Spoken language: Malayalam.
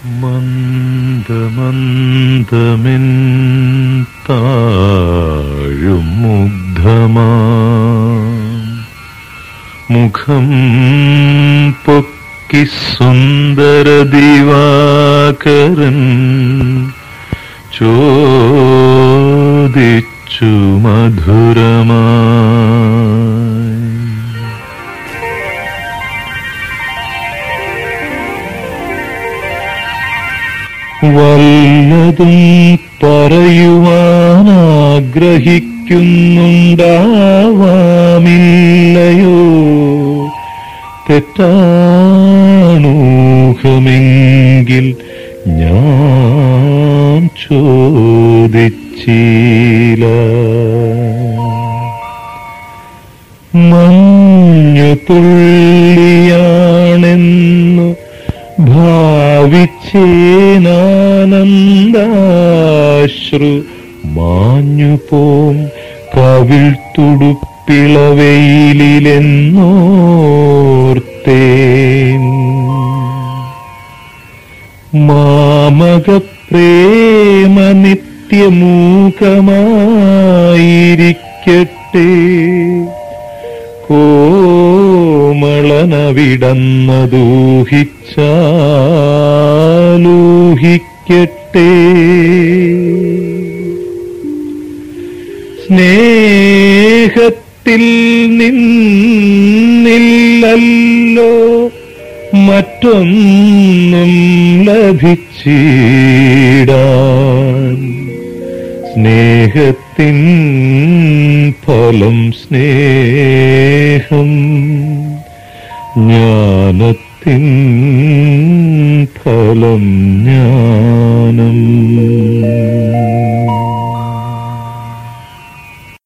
മന്ദമന്ദമെൻ താഴും മുഗ്ധമാ മുഖം പൊക്കി സുന്ദര ദിവാകരൻ ചോദിച്ചു മധുരമായി വല്ലതും പറയുവാനാഗ്രഹിക്കുന്നുണ്ടാവാമില്ലയോ തെറ്റാണൂഹമെങ്കിൽ ഞാൻ ചോദിച്ചില്ല മഞ്ഞു തുള്ളിയാണെന്നു ഭാവിച്ചേനാനന്ദാശ്രു മാഞ്ഞു പോം കവിൾ തുടുപ്പിളവെയിലെന്നോർത്തേൻ മാമക പ്രേമ നിത്യമൂകമായിരിക്കട്ടെ കോമളനവിടന്നതൂഹിച്ചാലൂഹിക്കട്ടെ സ്നേഹത്തിൽ നിന്നില്ലല്ലോ മറ്റൊന്നും ലഭിച്ചിടാൻ സ്നേഹത്തിൻ ഫലം സ്നേഹം ജ്ഞാനത്തിൻ ഫലം ജ്ഞാനം